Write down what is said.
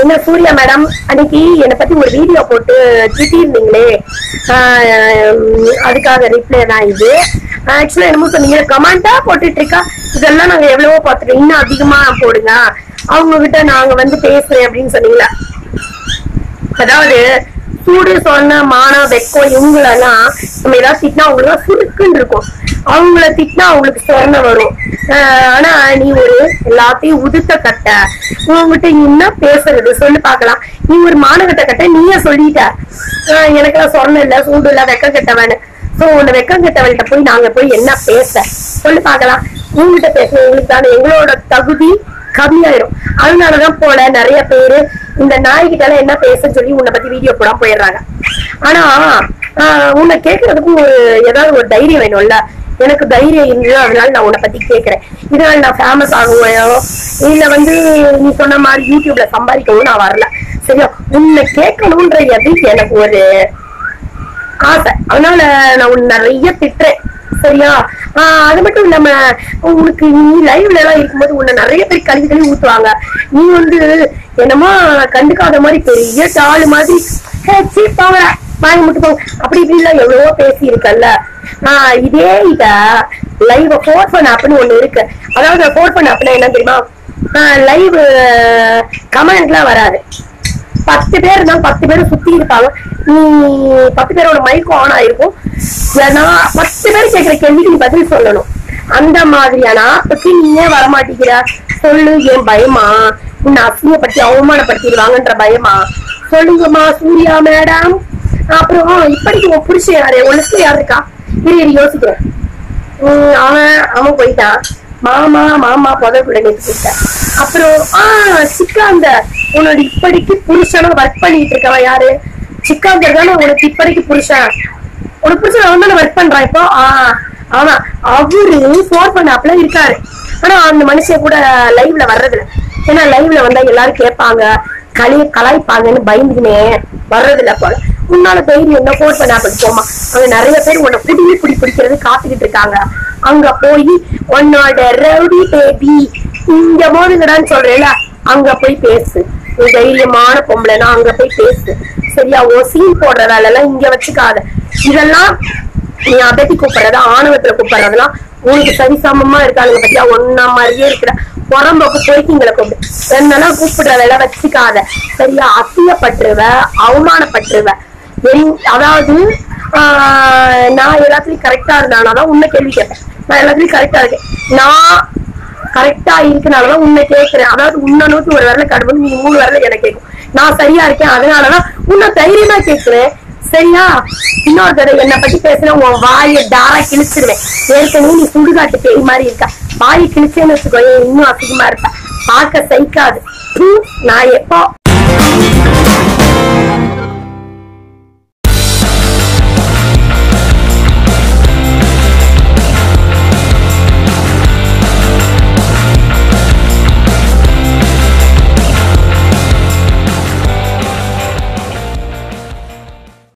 என்ன சூர்யா மேடம் அன்னைக்கு என்னை பத்தி ஒரு வீடியோ போட்டு திட்டிருந்தீங்களே ஆஹ் உம் அதுக்காக ரிப்ளை தான் இது ஆக்சுவலா என்னமோ சொன்னீங்க கமெண்டா போட்டுட்டு இருக்கா இதெல்லாம் நாங்க எவ்வளவோ பார்த்துட்டோம் இன்னும் அதிகமா போடுங்க அவங்க கிட்ட நாங்க வந்து பேசுறேன் அப்படின்னு சொன்னீங்களா அதாவது சூடு சொன்ன மானம் வெக்கம் இவங்களெல்லாம் நம்ம ஏதாவது திட்டினா அவங்களுக்கு சுருக்குன்னு இருக்கும் அவங்கள திட்டினா அவங்களுக்கு சொரண வரும் ஆஹ் ஆனா நீ ஒரு எல்லாத்தையும் உதுத்த கட்ட உங்ககிட்ட என்ன பேசுறது சொல்லி பார்க்கலாம் நீ ஒரு மானகட்ட கட்ட நீயே சொல்லிட்ட ஆஹ் எனக்கெல்லாம் சொரணம் இல்ல சூடு இல்ல வெக்க கெட்டவன் சோ உன்னை வெக்கம் கெட்டவன்கிட்ட போய் நாங்க போய் என்ன பேச சொல்லி பார்க்கலாம் உங்ககிட்ட பேச எங்களுக்கு தானே எங்களோட தகுதி கம்மியாயிரும் அதனாலதான் போல நிறைய பேரு இந்த நாய்கிட்ட எல்லாம் என்ன பேசன்னு சொல்லி உன்னை பத்தி வீடியோ போடாம போயிடுறாங்க ஆனா ஆஹ் உன்னை கேட்கறதுக்கு ஒரு ஏதாவது ஒரு தைரியம் வேணும்ல எனக்கு தைரியம் இல்லை அதனால நான் உன்னை பத்தி கேட்கிறேன் இதனால நான் ஃபேமஸ் ஆகுவேனோ இல்ல வந்து நீ சொன்ன மாதிரி யூடியூப்ல சம்பாதிக்கவும் நான் வரல சரியா உன்னை கேட்கணும்ன்ற எது எனக்கு ஒரு ஆசை அதனால நான் உன்னை நிறைய திட்டுறேன் சரியா ஆஹ் அது மட்டும் இல்லாம உனக்கு நீ லைவ்ல எல்லாம் இருக்கும்போது உன்னை நிறைய பேர் கழுவி கழுவி ஊத்துவாங்க நீ வந்து என்னமோ கண்டுக்காத மாதிரி பெரிய டாலு மாதிரி "ஹே, சீ, போங்கடா வாங்கி மட்டும் போங்க அப்படி இப்படி எல்லாம் எவ்வளவோ பேசி இருக்கல்ல ஆஹ் இதே இத லைவ் ஃபோர் பண்ண ஆப்னு ஒண்ணு இருக்கு அதாவது ஃபோர் பண்ண ஆப்னா என்ன தெரியுமா லைவ் கமெண்ட்லாம் வராது பத்து பேர் இருந்தாலும் பத்து பேரும் சுத்தி இருப்பாங்க நீ பத்து பேரோட மைக்கும் ஆன் ஆயிருக்கும் ஏன்னா பத்து பேர் கேட்கிற கேள்விக்கு நீ பதில் சொல்லணும் அந்த மாதிரியான ஆப்புக்கு நீ ஏன் வரமாட்டேங்கிற சொல்லு ஏன் பயமா உன்னை அசிங்கப்படுத்தி அவமானப்படுத்திடுவாங்கன்ற பயமா சொல்லுங்கம்மா சூர்யா மேடம் அப்புறம் இப்படிக்கு உன் புருஷன் யாரு உனக்கு யார் இருக்கா இரு இரு யோசிக்கிறேன் உம் அவன் அவன் போயிட்டான் மாமா மாமா புதக்குள்ள நேற்று போயிட்டான் அப்புறம் ஆஹ் சிக்காந்தர் உன்னோட இப்படிக்கு புருஷனா ஒர்க் பண்ணிட்டு இருக்கவன் யாரு சிக்காந்தர் தானே உனக்கு இப்படிக்கு புருஷன் உனக்கு புருஷன் அவன் தானே ஒர்க் பண்றான் இப்போ ஆஹ் ஆமா அவரு ஃபோன் பண்ணாப்புல இருக்காரு ஆனா அந்த மனுஷன் கூட லைவ்ல வர்றதில்ல ஏன்னா லைவ்ல வந்தா எல்லாரும் கேட்பாங்க களி கலாய்ப்பாங்கன்னு பயந்துக்கினே வர்றதில்ல போல உன்னால தைரியம் என்ன ஃபோன் பண்ணாப்படி போமா அங்க நிறைய பேர் உன்னை புடி புடி பிடிக்கிறது காத்துக்கிட்டு இருக்காங்க அங்க போய் உன்னோட ரவுடி பேபி இங்க மோதுங்கடான்னு சொல்றேல அங்க போய் பேசு நீ தைரியமான பொம்பளைனா அங்க போய் பேசு சரியா ஓ சீன் போடுற வேலை எல்லாம் இங்க வச்சுக்காத இதெல்லாம் நீ அதட்டி கூப்பிடுறதா ஆணவத்துல கூப்பிடுறதெல்லாம் உனக்கு சரிசமமா இருக்கானுங்க பத்தியா ஒன்னா மாதிரியே இருக்கிற புறம்போக்கு பொறுக்கிங்களை கூப்பிடு என்னெல்லாம் கூப்பிடுற வேலை வச்சுக்காத சரியா அசியப்பட்டுருவ அவமானப்பட்டுருவ என்- அதாவது ஆஹ், நான் எல்லாத்துலயும் கரெக்டா இருந்தானாதான் உன்னை கேள்வி கேட்பேன் நான் எல்லாத்துலயும் கரெக்டா இருக்கேன் நான் கரெக்டா இருக்கனாலதான் உன்னை கேட்கிறேன் அதாவது உன்னை நோக்கி ஒரு வரல கடுப்பு நீ மூணு வரல எனக்கு கேட்கும் நான் சரியா இருக்கேன் அதனாலதான் உன்னை தைரியமா கேட்கிறேன் சரியா இன்னொரு தடவை என்னை பத்தி பேசினா உன் வாயை டாரா கிழிச்சிருவேன் ஏற்கனவே நீ சுடுகாட்டு பேய் மாதிரி இருக்கா வாயை கிழிச்சேன்னு வச்சுக்கோ இன்னும் அசிங்கமா இருப்ப பார்க்க சகிக்காது ஹம், நான் எப்போ